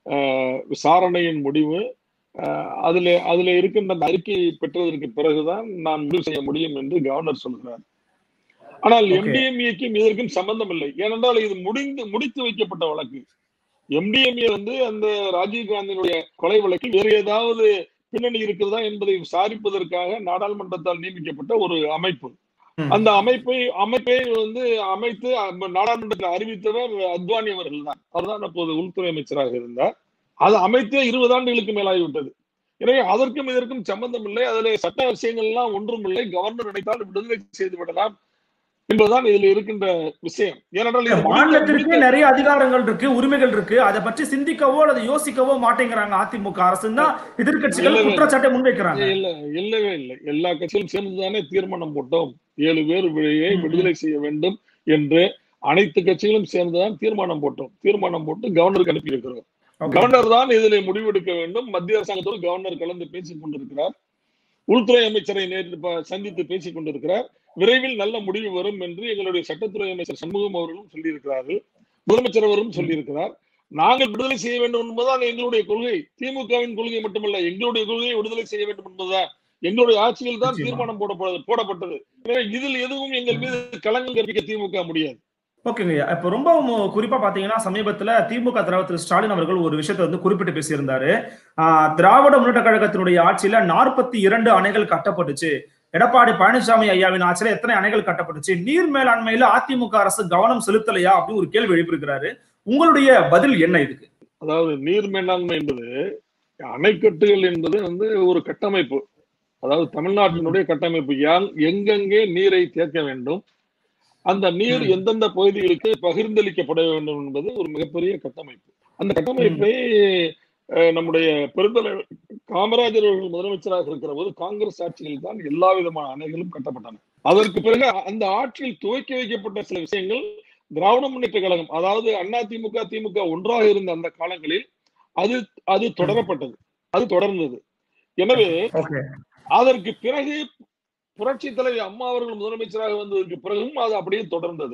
விசாரணையின் முடிவு ஆஹ், அதுல அதுல இருக்கின்ற அந்த அறிக்கையை பெற்றதற்கு பிறகுதான் நான் முடிவு செய்ய முடியும் என்று கவர்னர் சொல்கிறார் ஆனால் Okay. எம்டிஎம்ஏக்கும் இதற்கும் சம்பந்தம் இல்லை ஏனென்றால் இது முடிந்து முடித்து வைக்கப்பட்ட வழக்கு எம்டிஎம்ஏ வந்து அந்த ராஜீவ் காந்தியினுடைய கொலை வழக்கில் வேறு ஏதாவது பின்னணி இருக்கிறதா என்பதை விசாரிப்பதற்காக நாடாளுமன்றத்தால் நியமிக்கப்பட்ட ஒரு அமைப்பு ம். அந்த அமைப்பை அமைப்பை வந்து அமைத்து அ- நாடாளுமன்றத்தில் அறிவித்தவர் அத்வானி அவர்கள் தான் அவர்தான் அப்போது உள்துறை அமைச்சராக இருந்தார் அது அமைத்தே இருபது ஆண்டுகளுக்கு மேலாகிவிட்டது எனவே அதற்கும் இதற்கும் சம்பந்தம் இல்லை அதுல சட்ட விஷயங்கள் எல்லாம் ஒன்றும் இல்லை கவர்னர் நினைத்தால் விடுதலை செய்து விடலாம் என்பதுதான் இதுல இருக்கின்ற விஷயம் ஏனென்றால் இது முடிக்க- மாநிலத்திற்கே நிறைய அதிகாரங்கள் இருக்கு உரிமைகள் இருக்கு அதை பற்றி சிந்திக்கவோ அல்லது யோசிக்கவோ மாட்டேங்கிறாங்க அதிமுக அரசு தான் எதிர்கட்சிகள் இல்லவே குற்றச்சாட்டை முன்வைக்கிறாங்க இல்ல இல்லவே இல்லை எல்லா கட்சியும் சேர்ந்துதானே தீர்மானம் போட்டோம் ஏழு பேர் விடையை ம். விடுதலை செய்ய வேண்டும் என்று அனைத்து கட்சிகளும் சேர்ந்துதான் தீர்மானம் போட்டோம் தீர்மானம் போட்டு கவர்னருக்கு அனுப்பி இருக்கிறோம் Okay. கவர்னர் தான் இதில் முடிவெடுக்க வேண்டும் மத்திய அரசாங்கத்தோடு கவர்னர் கலந்து பேசிக் கொண்டிருக்கிறார் உள்துறை அமைச்சரை நேற்று ப- சந்தித்து பேசிக் கொண்டிருக்கிறார் விரைவில் நல்ல முடிவு வரும் என்று எங்களுடைய சட்டத்துறை அமைச்சர் சண்முகம் அவர்களும் சொல்லியிருக்கிறார்கள் முதலமைச்சர் அவரும் சொல்லியிருக்கிறார் நாங்கள் விடுதலை செய்ய வேண்டும் என்பதுதான் எங்களுடைய கொள்கை திமுகவின் கொள்கை மட்டுமல்ல எங்களுடைய கொள்கையை விடுதலை செய்ய வேண்டும் என்பதுதான் எங்களுடைய ஆட்சியில் தான் நிச்சயமா. தீர்மானம் போடப்பட போடப்பட்டது எனவே இதில் எதுவும் எங்கள் மீது களங்கம் கற்பிக்க திமுக முடியாது ஓகேங்க இப்ப ரொம்ப மு- குறிப்பா பாத்தீங்கன்னா சமீபத்துல திமுக தலைவர் திரு ஸ்டாலின் அவர்கள் ஒரு விஷயத்தை வந்து குறிப்பிட்டு பேசியிருந்தாரு ஆஹ் திராவிட முன்னேற்ற கழகத்தினுடைய ஆட்சியில நாற்பத்தி இரண்டு அணைகள் கட்டப்பட்டுச்சு எடப்பாடி பழனிசாமி ஐயாவின் ஆட்சியில எத்தனை அணைகள் கட்டப்பட்டுச்சு நீர் மேலாண்மையில அதிமுக அரசு கவனம் செலுத்தலையா அப்படின்னு ஒரு கேள்வி எழுப்பியிருக்கிறாரு உங்களுடைய பதில் என்ன இதுக்கு அதாவது நீர் மேலாண்மை என்பது அணைக்கட்டுகள் என்பது வந்து ஒரு கட்டமைப்பு அதாவது தமிழ்நாட்டினுடைய கட்டமைப்பு யாங்- எங்கெங்கே நீரை தேக்க வேண்டும் அந்த நீர் ம். எந்தெந்த பகுதிகளுக்கு பகிர்ந்தளிக்கப்பட வேண்டும் என்பது ஒரு மிகப்பெரிய கட்டமைப்பு அந்த கட்டமைப்பை அஹ், நம்முடைய பெருந்தலைவர் காமராஜர் அவர்கள் முதலமைச்சராக இருக்கிற போது காங்கிரஸ் ஆட்சியில் தான் எல்லா விதமான அணைகளும் கட்டப்பட்டன அதற்கு பிறகு அந்த ஆட்சியில் துவக்கி வைக்கப்பட்ட சில விஷயங்கள் திராவிட முன்னேற்ற கழகம் அதாவது அண்ணா திமுக திமுக ஒன்றாக இருந்த அந்த காலங்களில் அது அது தொடரப்பட்டது அது தொடர்ந்தது எனவே ஓகே அதற்கு பிறகு புரட்சி தலைவி அம்மா அவர்கள் முதலமைச்சராக வந்ததற்கு பிறகும் அது அப்படியே தொடர்ந்தது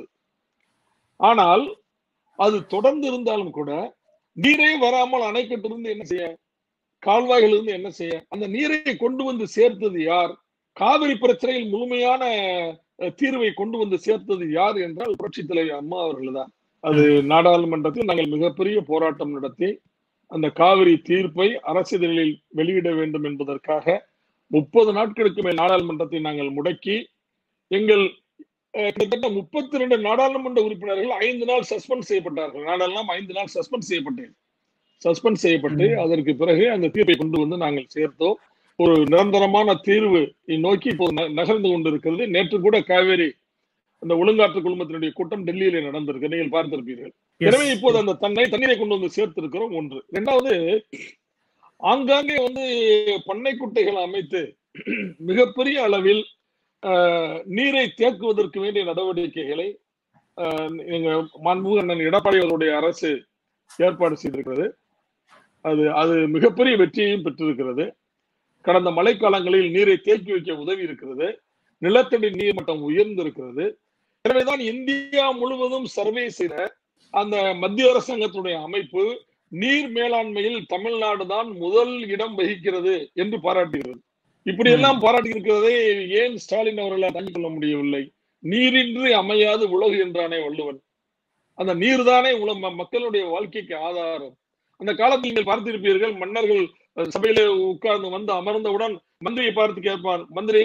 ஆனால் அது தொடர்ந்து இருந்தாலும் கூட நீரே வராமல் அணைக்கட்டிலிருந்து என்ன செய்ய கால்வாய்கள் இருந்து என்ன செய்ய அந்த நீரை கொண்டு வந்து சேர்த்தது யார் காவிரி பிரச்சனையில் முழுமையான அஹ், தீர்வை கொண்டு வந்து சேர்த்தது யார் என்றால் புரட்சி தலைவி அம்மா அவர்கள் தான் அது நாடாளுமன்றத்தில் நாங்கள் மிகப்பெரிய போராட்டம் நடத்தி அந்த காவிரி தீர்ப்பை அரசிதழில் வெளியிட வேண்டும் என்பதற்காக முப்பது நாட்களுக்கு மேல் நாடாளுமன்றத்தை நாங்கள் முடக்கி எங்கள் அஹ், கிட்டத்தட்ட முப்பத்தி ரெண்டு நாடாளுமன்ற உறுப்பினர்கள் ஐந்து நாள் சஸ்பெண்ட் செய்யப்பட்டார்கள் நாடெல்லாம் ஐந்து நாள் சஸ்பெண்ட் செய்யப்பட்டேன் சஸ்பெண்ட் செய்யப்பட்டு ம். அதற்கு பிறகு அந்த தீர்ப்பை கொண்டு வந்து நாங்கள் சேர்த்தோம் ஒரு நிரந்தரமான தீர்வு நோக்கி இப்போ ந- நகர்ந்து கொண்டிருக்கிறது நேற்று கூட காவேரி அந்த ஒழுங்காற்று குழுமத்தினுடைய கூட்டம் டெல்லியில நடந்திருக்கு நீங்கள் பார்த்திருப்பீர்கள் Yes. எனவே இப்போது அந்த தன்னை தண்ணீரை கொண்டு வந்து சேர்த்திருக்கிறோம் ஒன்று இரண்டாவது ஆங்காங்கே வந்து பண்ணை குட்டைகள் அமைத்து மிகப்பெரிய அளவில் ஆஹ், நீரை தேக்குவதற்கு வேண்டிய நடவடிக்கைகளை ஆஹ், எங்க மாண்புமிகு அண்ணன் எடப்பாடி அவருடைய அரசு ஏற்பாடு செய்திருக்கிறது அது அது மிகப்பெரிய வெற்றியையும் பெற்றிருக்கிறது கடந்த மழைக்காலங்களில் நீரை தேக்கி வைக்க உதவி இருக்கிறது நிலத்தடி நீர்மட்டம் உயர்ந்திருக்கிறது எனவேதான் இந்தியா முழுவதும் சர்வே செய்த அந்த மத்திய அரசாங்கத்துடைய அமைப்பு நீர் மேலாண்மையில் தமிழ்நாடு தான் முதல் இடம் வகிக்கிறது என்று பாராட்டுகிறது இப்படி எல்லாம் பாராட்டி இருக்கிறதை ஏன் ஸ்டாலின் அவர்களால் தாங்கிக் கொள்ள முடியவில்லை நீரின்றி அமையாது உலகு என்றானே வள்ளுவன் அந்த நீர்தானே உல ம- மக்களுடைய வாழ்க்கைக்கு ஆதாரம் அந்த காலத்தில் நீங்கள் பார்த்திருப்பீர்கள் மன்னர்கள் அஹ், சபையில உட்கார்ந்து வந்து அமர்ந்தவுடன் மந்திரியை பார்த்து கேட்பார் மந்திரி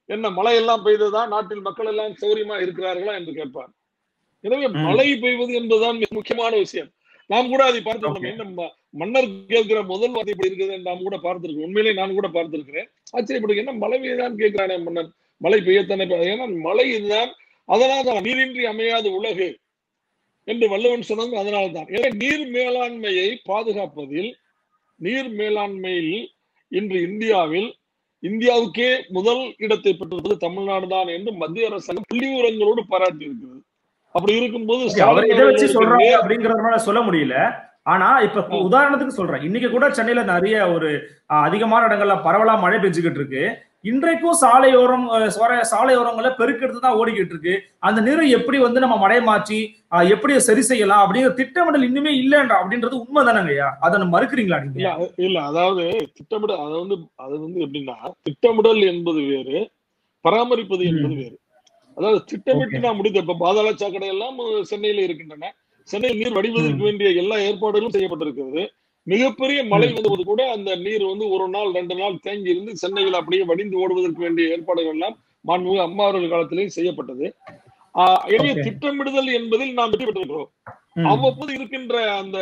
என்ன மழை எல்லாம் பெய்ததா நாட்டில் மக்கள் எல்லாம் சௌரியமா இருக்கிறார்களா என்று கேட்பார் எனவே ம். மழை பெய்வது என்பதுதான் மிக முக்கியமான விஷயம் நாம் கூட அதை பார்த்திருக்கோம் Okay. என்ன ம- மன்னர் கேட்கிற முதல் வார்த்தை இப்படி இருக்குது நாம் கூட பார்த்திருக்கோம் உண்மையிலே நான் கூட பார்த்திருக்கிறேன் ஆச்சரியப்படுங்க என்ன மழை பெய்யுதான் கேட்கிறானே மன்னர் மழை பெய்யத்தானே பெய்ய- ஏன்னா மழை இதுதான் அதனால தான் நீரின்றி அமையாத உலகு என்று வள்ளுவன் சொன்னது அதனால தான் எனவே நீர் மேலாண்மையை பாதுகாப்பதில் நீர் மேலாண்மையில் இன்று இந்தியாவில் இந்தியாவுக்கே முதல் இடத்தை பெற்றிருப்பது தமிழ்நாடு தான் என்று மத்திய அரசாங்கம் புள்ளி விவரங்களோடு பாராட்டி இருக்கிறது அப்படி இருக்கும்போது Okay, அவர் எதை வச்சு ஸ்டாலின் சொல்றாங்க அவர்களுக்கு அப்படிங்கறதுனால சொல்ல முடியல ஆனா இப்ப ஆ. உதாரணத்துக்கு சொல்றேன் இன்னைக்கு கூட சென்னையில நிறைய ஒரு அஹ், அதிகமான இடங்கள்ல பரவலா மழை பெஞ்சுக்கிட்டு இருக்கு இன்றைக்கும் சாலையோரம் அஹ், சாலை- சாலையோரங்கள்ல பெருக்கெடுத்து தான் ஓடிக்கிட்டு இருக்கு அந்த நீரை எப்படி வந்து நம்ம மழை மாற்றி அஹ், எப்படி சரி செய்யலாம் அப்படிங்கிற திட்டமிடல் இன்னுமே இல்லைன்ற அப்படின்றது உண்மை தானங்கய்யா அதை நம்ம மறுக்கிறீங்களா நீங்க இல்ல அது- இல்ல அதாவது திட்டமிடல் அது வந்து அது வந்து எப்படின்னா திட்டமிடல் என்பது வேறு பராமரிப்பது ம். என்பது வேறு அதாவது திட்டமிட்டு Okay. நான் முடித்த இப்ப பாதாள சாக்கடை எல்லாம் அஹ், சென்னையில இருக்கின்றன சென்னையில் நீர் வடிவதற்கு வேண்டிய எல்லா ஏற்பாடுகளும் செய்யப்பட்டிருக்கிறது மிகப்பெரிய மழை ம். வந்தபோது கூட அந்த நீர் வந்து ஒரு நாள் ரெண்டு நாள் தேங்கி இருந்து சென்னையில் அப்படியே வடிந்து ஓடுவதற்கு வேண்டிய ஏற்பாடுகள் எல்லாம் மாண்புமிகு அம்மா அவர்கள் காலத்திலேயே செய்யப்பட்டது ஆஹ் எனவே Okay. திட்டமிடுதல் என்பதில் நாம் வெற்றி பெற்றிருக்கிறோம் ம். அவ்வப்போது இருக்கின்ற அந்த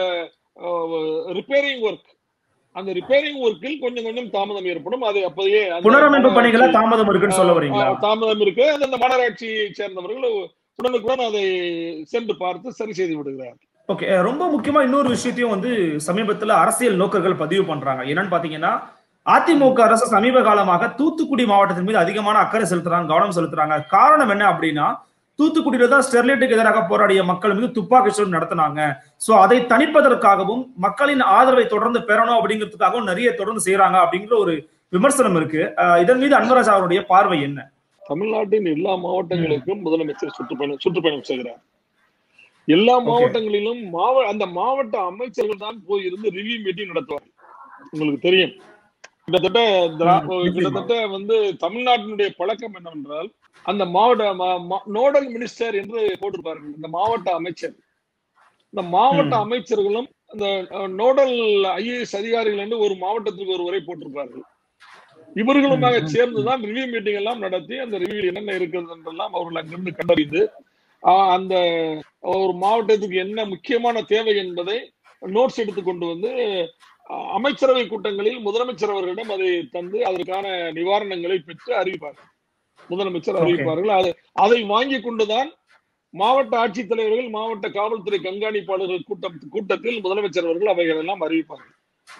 ரிப்பேரிங் ஒர்க் அந்த ரிப்பேரிங் ஒர்க்கில் கொஞ்சம் கொஞ்சம் தாமதம் ஏற்படும் அதை அப்போதையே அந்த புனரமைப்பு பணிகளை மாநகராட்சி- தாமதம் இருக்குன்னு சொல்ல வரீங்களா ஆஹ் தாமதம் இருக்கு அது அந்த மாநகராட்சியை சேர்ந்தவர்கள் உடனுக்குடன் அதை சென்று பார்த்து சரி செய்து விடுகிறார் ஓகே ரொம்ப முக்கியமா இன்னொரு விஷயத்தையும் வந்து சமீபத்துல அரசியல் நோக்கர்கள் பதிவு பண்றாங்க என்னன்னு பாத்தீங்கன்னா அதிமுக அரசு சமீப காலமாக தூத்துக்குடி மாவட்டத்தின் மீது அதிகமான அக்கறை செலுத்துறாங்க கவனம் செலுத்துறாங்க காரணம் என்ன அப்படின்னா தூத்துக்குடியில தான் ஸ்டெர்லைட்டுக்கு எதிராக போராடிய மக்கள் மீது துப்பாக்கி சூடு நடத்தினாங்க சோ அதை தணிப்பதற்காகவும் மக்களின் ஆதரவை தொடர்ந்து பெறணும் அப்படிங்கிறதுக்காகவும் நிறைய தொடர்ந்து செய்யறாங்க அப்படிங்கிற ஒரு விமர்சனம் இருக்கு அஹ் இதன் மீது அன்பராஜ் அவருடைய பார்வை என்ன தமிழ்நாட்டின் எல்லா மாவட்டங்களுக்கும் முதலமைச்சர் சுற்றுப்பயணம் சுற்றுப்பயணம் செய்கிறார் எல்லா மாவட்டங்களிலும் மாவ அந்த மாவட்ட அமைச்சர்கள் தான் போய் இருந்து ரிவ்யூ மீட்டிங் நடத்துவார்கள் உங்களுக்கு தெரியும் கிட்டத்தட்ட திரா- ம், நிச்சயமா. கிட்டத்தட்ட வந்து தமிழ்நாட்டினுடைய பழக்கம் என்னவென்றால் அந்த மாவட்ட நோடல் மினிஸ்டர் என்று போட்டிருப்பார்கள் இந்த மாவட்ட அமைச்சர் இந்த மாவட்ட ம். அமைச்சர்களும் அந்த நோடல் ஐஏஎஸ் அதிகாரிகள் என்று ஒரு மாவட்டத்துக்கு ஒரு உரை போட்டிருப்பார்கள் இவர்களுமாக ம், ம், சேர்ந்துதான் ரிவ்யூ மீட்டிங் எல்லாம் நடத்தி அந்த ரிவ்யூ என்னென்ன இருக்கிறது என்றெல்லாம் அவர்கள் அங்கிருந்து கண்டறிந்து ஆஹ், அந்த ஒரு மாவட்டத்துக்கு என்ன முக்கியமான தேவை என்பதை நோட்ஸ் எடுத்து கொண்டு வந்து ஆஹ், அமைச்சரவை கூட்டங்களில் முதலமைச்சர் அவர்களிடம் அதை தந்து அதற்கான நிவாரணங்களை பெற்று அறிவிப்பார்கள் முதலமைச்சர் Okay. அறிவிப்பார்கள் அதை அதை வாங்கி கொண்டுதான் மாவட்ட ஆட்சித்தலைவர்கள் மாவட்ட காவல்துறை கண்காணிப்பாளர்கள் கூட்டம் கூட்டத்தில் முதலமைச்சர் அவர்கள் அவைகள் எல்லாம் அறிவிப்பார்கள்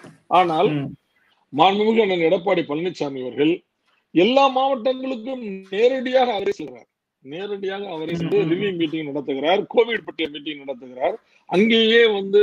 ஆனால் ம். மாண்புமிகு அண்ணன் எடப்பாடி பழனிசாமி அவர்கள் எல்லா மாவட்டங்களுக்கும் நேரடியாக அவரே செல்கிறார் நேரடியாக அவரே சென்று ம். ரிவ்யூ மீட்டிங் நடத்துகிறார் கோவிட் பற்றிய மீட்டிங் நடத்துகிறார் அங்கேயே வந்து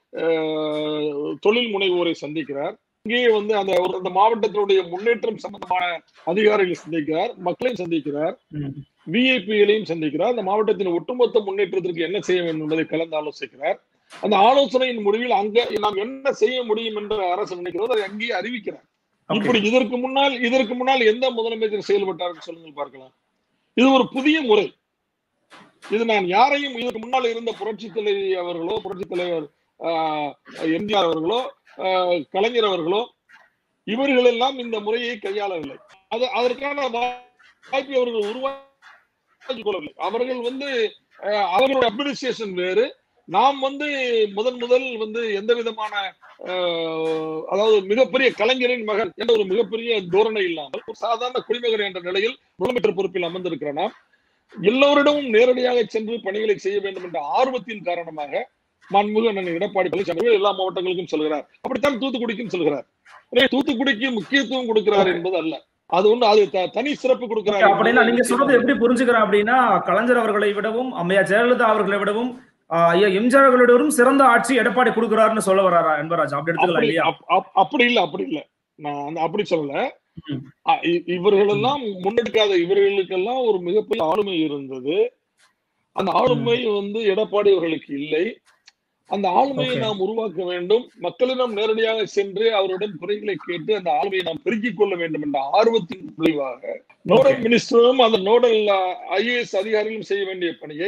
அஹ், தொழில் முனைவோரை சந்திக்கிறார் அங்கேயே வந்து அந்த ஒரு- அந்த மாவட்டத்தினுடைய முன்னேற்றம் சம்பந்தமான அதிகாரிகளை சந்திக்கிறார் மக்களையும் சந்திக்கிறார் ம். விஐபிகளையும் சந்திக்கிறார் அந்த மாவட்டத்தின் ஒட்டுமொத்த முன்னேற்றத்திற்கு என்ன செய்ய வேண்டும் என்பதை கலந்து ஆலோசிக்கிறார் அந்த ஆலோசனையின் முடிவில் அங்க நாம் என்ன செய்ய முடியும் என்று அரசு நினைக்கிறதோ அதை அங்கேயே அறிவிக்கிறார் Okay. இப்படி இதற்கு முன்னால் இதற்கு முன்னால் எந்த முதலமைச்சர் செயல்பட்டார் சொல்லுங்கள் பார்க்கலாம் இது ஒரு புதிய முறை இது நான் யாரையும் இதற்கு முன்னால் இருந்த புரட்சி தலைவி அவர்களோ புரட்சி தலைவர் ஆஹ், எம்ஜிஆர் அவர்களோ ஆஹ், கலைஞர் அவர்களோ இவர்கள் எல்லாம் இந்த முறையை கையாளவில்லை அது அதற்கான வாய்ப்பை அவர்கள் உருவாக்கிக் கொள்ளவில்லை அவர்கள் வந்து ஆஹ், அவர்களுடைய அட்மினிஸ்ட்ரேஷன் வேறு நாம் வந்து முதன் முதல் வந்து எந்த விதமான ஆஹ், அதாவது மிகப்பெரிய கலைஞரின் மகன் என்ற ஒரு மிகப்பெரிய தோரணை இல்லாமல் ஒரு சாதாரண குடிமகன் என்ற நிலையில் முதலமைச்சர் பொறுப்பில் அமர்ந்திருக்கிற நாம் எல்லோரிடமும் நேரடியாக சென்று பணிகளை செய்ய வேண்டும் என்ற ஆர்வத்தின் காரணமாக மாண்புமிகு அண்ணன் எடப்பாடி பழனிசாமி அவர்கள் எல்லா மாவட்டங்களுக்கும் சொல்கிறார் அப்படித்தான் தூத்துக்குடிக்கும் சொல்கிறார் எனவே தூத்துக்குடிக்கு முக்கியத்துவம் கொடுக்கிறார் என்பது அல்ல அது ஒன்று அது த- தனி சிறப்பு கொடுக்கிறார் அப்படின்னா என்பது நீங்க சொல்றது எப்படி புரிஞ்சுக்கிறேன் அப்படின்னா கலைஞர் அவர்களை விடவும் அம்மையா ஜெயலலிதா அவர்களை விடவும் ஆஹ், ஐயா எம்ஜிஆர் அவர்களை விடவும் சிறந்த ஆட்சி எடப்பாடி கொடுக்கிறாருன்னு சொல்ல வராரா என்பராஜ் அப்படி எடுத்துக்கலாம் அப்படி இல்லையா அப்- அப்- அப்படி இல்ல அப்படி இல்ல நான் அந்த அப்படி சொல்லல ம். அ- இ- இவர்களெல்லாம் முன்னெடுக்காத இவர்களுக்கெல்லாம் ஒரு மிகப்பெரிய ஆளுமை இருந்தது அந்த ஆளுமை வந்து எடப்பாடி அவர்களுக்கு இல்லை அந்த ஆளுமையை Okay. நாம் உருவாக்க வேண்டும் மக்களிடம் நேரடியாக சென்று அவரிடம் குறைகளை கேட்டு அந்த ஆளுமையை நாம் பெருக்கிக் கொள்ள வேண்டும் என்ற ஆர்வத்தின் விளைவாக நோடல் மினிஸ்டரும் அந்த நோடல் ஐஏஎஸ் அதிகாரிகளும் செய்ய வேண்டிய பணியை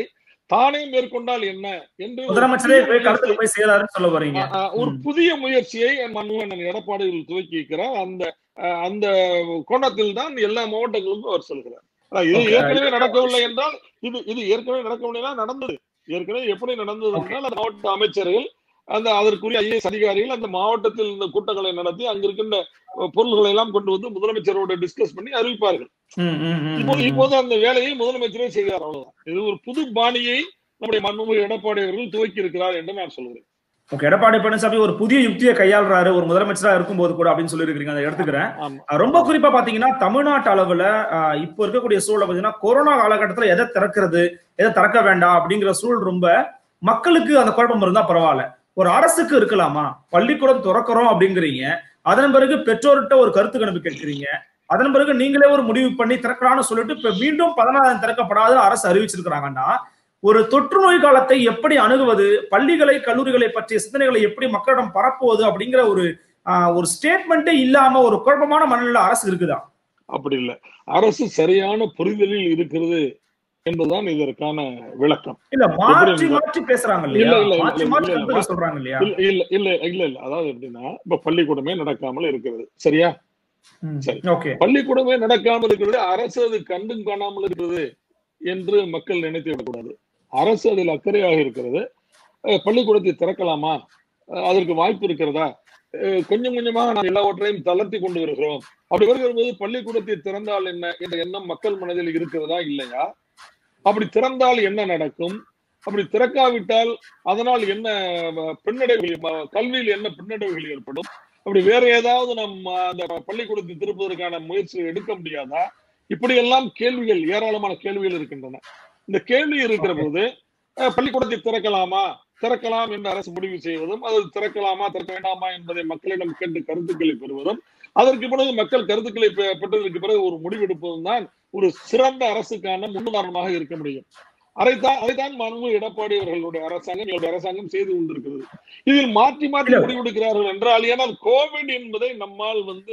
தானே மேற்கொண்டால் என்ன என்று ஒரு முதலமைச்சரே புதிய போய் களத்துல முயற்சியை- போய் செய்யறாருன்னு சொல்ல வரீங்க அஹ், அஹ், ஒரு ம். புதிய முயற்சியை மன்மோகன் எடப்பாடியில் துவக்கி இருக்கிறார் அந்த அஹ், அந்த கோணத்தில் தான் எல்லா மாவட்டங்களுக்கும் அவர் சொல்கிறார் அஹ், இது Okay. ஏற்கனவே நடக்கவில்லை என்றால் இது இது ஏற்கனவே நடக்கவில்லைனா நடந்தது ஏற்கனவே எப்படி நடந்தது என்றால் அந்த மாவட்ட அமைச்சர்கள் அந்த அதற்குரிய ஐஏஎஸ் அதிகாரிகள் அந்த மாவட்டத்தில் இந்த கூட்டங்களை நடத்தி அங்க இருக்கின்ற அஹ், பொருள்களை எல்லாம் கொண்டு வந்து முதலமைச்சரோட டிஸ்கஸ் பண்ணி அறிவிப்பார்கள் ம், ம், ம், இப்போது ம். இப்போது அந்த வேலையை முதலமைச்சரே செய்கிறார் அவ்வளவுதான் இது ஒரு புது பாணியை நம்முடைய மன்மோகன் எடப்பாடி அவர்கள் துவக்கி இருக்கிறார் என்று நான் சொல்கிறேன் ஓகே எடப்பாடி பழனிசாமி ஒரு புதிய யுக்தியை கையாளுறாரு ஒரு முதலமைச்சரா இருக்கும்போது கூட அப்படின்னு சொல்லியிருக்கீங்க அதை எடுத்துக்கிறேன் ஆமா அஹ் ரொம்ப குறிப்பா பாத்தீங்கன்னா தமிழ்நாட்டு அளவுல அஹ், இப்போ இருக்கக்கூடிய சூழலை பாத்தீங்கன்னா கொரோனா காலகட்டத்துல எதை திறக்கிறது எதை திறக்க வேண்டாம் அப்படிங்கிற சூழல் ரொம்ப மக்களுக்கு அந்த குழப்பம் இருந்தா பரவாயில்ல ஒரு அரசுக்கு இருக்கலாமா பள்ளிக்கூடம் திறக்கிறோம் அப்படிங்கிறீங்க அதன் பிறகு பெற்றோர்கிட்ட ஒரு கருத்து கணிப்பு கேட்கிறீங்க அதன் பிறகு நீங்களே ஒரு முடிவு பண்ணி திறக்கலாம்னு சொல்லிட்டு இப்ப மீண்டும் பதினாறாயிரம் திறக்கப்படாத அரசு அறிவிச்சிருக்கிறாங்கன்னா ஒரு தொற்று நோய் காலத்தை எப்படி அணுகுவது பள்ளிகளை கல்லூரிகளை பற்றிய சிந்தனைகளை எப்படி மக்களிடம் பரப்புவது அப்படிங்கிற ஒரு ஆஹ், ஒரு ஸ்டேட்மெண்ட்டே இல்லாம ஒரு குழப்பமான மனநிலை அரசு இருக்குதா அப்படி இல்லை அரசு சரியான புரிதலில் இருக்கிறது என்பதுதான் இதற்கான விளக்கம் இல்ல மாற்றி எப்படி மாற்றி பேசுறாங்க இல்லையா இல்ல, இல்ல, மாற்றி இல்ல, மாற்றி இல்ல, கருத்துக்கள் இல்ல. சொல்றாங்க இல்லையா இல்ல இல்ல இல்ல இல்ல இல்ல அதாவது எப்படின்னா இப்ப பள்ளிக்கூடமே நடக்காமல் இருக்கிறது சரியா சரி. ஓகே பள்ளிக்கூடமே நடக்காமல் இருக்கிறது அரசு அது கண்டும் காணாமல் இருக்கிறது என்று மக்கள் நினைத்து விடக்கூடாது அரசு அதில் அக்கறையாக இருக்கிறது அஹ் பள்ளிக்கூடத்தை திறக்கலாமா அஹ் அதற்கு வாய்ப்பு இருக்கிறதா அஹ் கொஞ்சம் கொஞ்சமாக நாம் எல்லாவற்றையும் தளர்த்தி கொண்டு வருகிறோம் அப்படி வருகிற போது பள்ளிக்கூடத்தை திறந்தால் என்ன என்ற எண்ணம் மக்கள் மனதில் இருக்கிறதா இல்லையா அப்படி திறந்தால் என்ன நடக்கும் அப்படி திறக்காவிட்டால் அதனால் என்ன அஹ், பின்னடைவுகள் ம- கல்வியில் என்ன பின்னடைவுகள் ஏற்படும் அப்படி வேற ஏதாவது நம் அஹ், அந்த பள்ளிக்கூடத்தை திருப்பதற்கான முயற்சி எடுக்க முடியாதா இப்படி எல்லாம் கேள்விகள் ஏராளமான கேள்விகள் இருக்கின்றன இந்த கேள்வி இருக்கிற போது அஹ், பள்ளிக்கூடத்தை திறக்கலாமா திறக்கலாம் என்று அரசு முடிவு செய்வதும் அது திறக்கலாமா திறக்க வேண்டாமா என்பதை மக்களிடம் கேட்டு கருத்துக்களை பெறுவதும் அதற்கு பிறகு மக்கள் கருத்துக்களை பெ- பெற்றதற்கு பிறகு ஒரு முடிவெடுப்பதும் தான் ஒரு சிறந்த அரசுக்கான முன்னுதாரணமாக இருக்க முடியும் அதைத்தான் அதைத்தான் மாண்பு எடப்பாடி அவர்களுடைய அரசாங்கம் இவருடைய அரசாங்கம் செய்து கொண்டிருக்கிறது இதில் மாற்றி மாற்றி இல்ல. முடிவெடுக்கிறார்கள் என்றால் ஏனால் கோவிட் என்பதை நம்மால் வந்து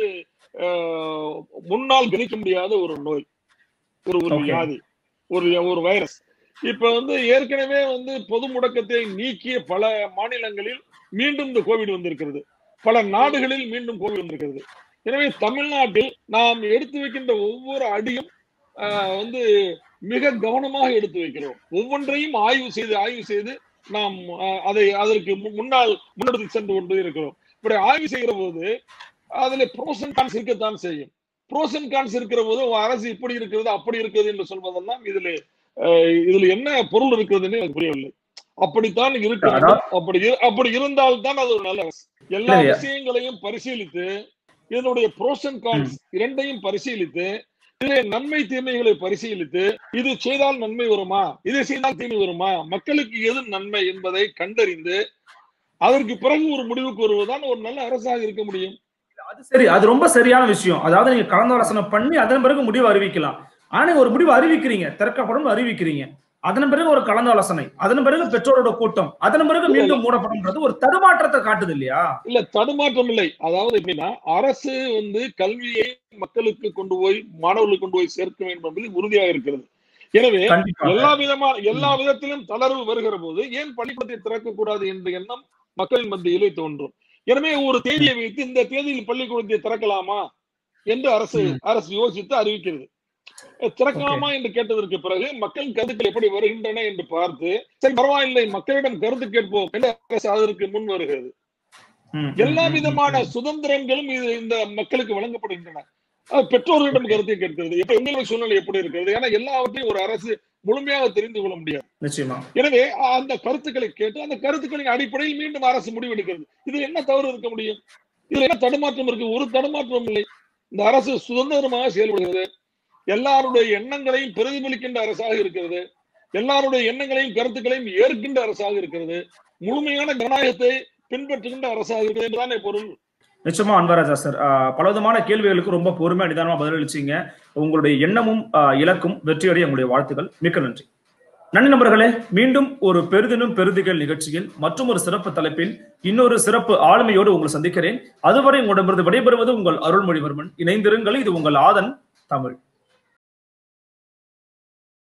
அஹ், முன்னால் கணிக்க முடியாத ஒரு நோய் ஒரு ஒரு Okay. வியாதி ஒரு ஒரு வைரஸ் இப்ப வந்து ஏற்கனவே வந்து பொது முடக்கத்தை நீக்கிய பல மாநிலங்களில் மீண்டும் இந்த கோவிட் வந்திருக்கிறது பல நாடுகளில் மீண்டும் கோவிட் வந்திருக்கிறது எனவே தமிழ்நாட்டில் நாம் எடுத்து வைக்கின்ற ஒவ்வொரு அடியும் ஆஹ், வந்து மிக கவனமாக எடுத்து வைக்கிறோம் ஒவ்வொன்றையும் ஆய்வு செய்து ஆய்வு செய்து நாம் ஆஹ், அதை அதற்கு மு- முன்னால் முன்னெடுத்து சென்று கொண்டு இருக்கிறோம் இப்படி ஆய்வு செய்கிற போது அதுல ப்ரோஸ் அண்ட் கான்ஸ் இருக்கத்தான் செய்யும் ப்ரோஸ் அண்ட் கான்ஸ் இருக்கிற போது உங்க அரசு இப்படி இருக்கிறது அப்படி இருக்கிறது என்று சொல்வதெல்லாம் இதுல அஹ், இதுல என்ன பொருள் இருக்கிறதுன்னு எனக்கு புரியவில்லை அப்படித்தான் இருக்க வேண்டும் அதாவது- அப்படி இரு- அப்படி இருந்தால் தான் அது ஒரு நல்ல அரசு எல்லா இல்லையா? விஷயங்களையும் பரிசீலித்து இதனுடைய ப்ரோஸ் அண்ட் கான்ஸ் இரண்டையும் பரிசீலித்து இதிலே நன்மை தீமைகளை பரிசீலித்து இது செய்தால் நன்மை வருமா இதை செய்தால் தீமை வருமா மக்களுக்கு எது நன்மை என்பதை கண்டறிந்து அதற்கு பிறகு ஒரு முடிவுக்கு வருவதுதான் ஒரு நல்ல அரசாக இருக்க முடியும் அது சரி அது ரொம்ப சரியான விஷயம் அதாவது நீங்க கலந்தாலோசனை பண்ணி அதன் பிறகு முடிவு அறிவிக்கலாம் ஆனா நீங்க ஒரு முடிவு அறிவிக்கிறீங்க திறக்கப்படும் அறிவிக்கிறீங்க அதன் பிறகு ஒரு கலந்தாலோசனை அதன் பிறகு பெற்றோரோட கூட்டம் அதன் பிறகு மீண்டும் மூடப்படும்ன்றது ஒரு தடுமாற்றத்தை காட்டுது இல்லையா இல்ல தடுமாற்றம் இல்லை அதாவது எப்படின்னா அரசு வந்து கல்வியை மக்களுக்கு கொண்டு போய் மாணவர்களுக்கு கொண்டு போய் சேர்க்க வேண்டும் என்பது உறுதியாக இருக்கிறது எனவே கண்டிப்பா எல்லா விதமான எல்லா விதத்திலும் தளர்வு வருகிற போது ஏன் பள்ளிக்கூடத்தை திறக்க கூடாது என்ற எண்ணம் மக்களின் மத்தியிலே தோன்றும் எனவே ஒரு தேதியை வைத்து இந்த தேதியில் பள்ளிக்கூடத்தை திறக்கலாமா என்று அரசு ம். அரசு யோசித்து அறிவிக்கிறது அஹ் திறக்கலாமா என்று கேட்டதற்கு பிறகு மக்கள் கருத்துக்கள் எப்படி வருகின்றன என்று பார்த்து சரி பரவாயில்லை மக்களிடம் கருத்து கேட்போம் என்று அரசு அதற்கு முன் வருகிறது ம், ம், எல்லா ம், விதமான ம். சுதந்திரங்களும் இது இந்த மக்களுக்கு வழங்கப்படுகின்றன அது பெற்றோர்களிடம் கருத்தை கேட்கிறது இப்ப எங்களுடைய சூழ்நிலை எப்படி இருக்கிறது ஏன்னா எல்லாவற்றையும் ஒரு அரசு முழுமையாக தெரிந்து கொள்ள முடியாது நிச்சயமா எனவே அந்த கருத்துக்களை கேட்டு அந்த கருத்துக்களின் அடிப்படையில் மீண்டும் அரசு முடிவெடுக்கிறது இதுல என்ன தவறு இருக்க முடியும் இதுல என்ன தடுமாற்றம் இருக்கு ஒரு தடுமாற்றம் இல்லை இந்த அரசு சுதந்திரமாக செயல்படுகிறது எல்லாருடைய எண்ணங்களையும் பிரதிபலிக்கின்ற அரசாக இருக்கிறது எல்லாருடைய எண்ணங்களையும் கருத்துக்களையும் ஏற்கின்ற அரசாக இருக்கிறது முழுமையான ஜனநாயகத்தை பின்பற்றுகின்ற அரசாக இருக்கிறது என்றுதானே பொருள் நிச்சயமா அன்பராஜா சார் ஆஹ் பலவிதமான கேள்விகளுக்கு ரொம்ப பொறுமையா நிதானமா பதிலளிச்சீங்க உங்களுடைய எண்ணமும் ஆஹ் இலக்கும் வெற்றியடைய உங்களுடைய வாழ்த்துக்கள் மிக்க நன்றி நன்றி நண்பர்களே மீண்டும் ஒரு பெரிதினும் பெருதிகள் நிகழ்ச்சியில் மற்றும் ஒரு சிறப்பு தலைப்பில் இன்னொரு சிறப்பு ஆளுமையோடு உங்களை சந்திக்கிறேன் அதுவரை உங்களிடமிருந்து விடைபெறுவது உங்கள் அருள்மொழிவர்மன் இணைந்திருங்கள் இது உங்கள் ஆதன் தமிழ்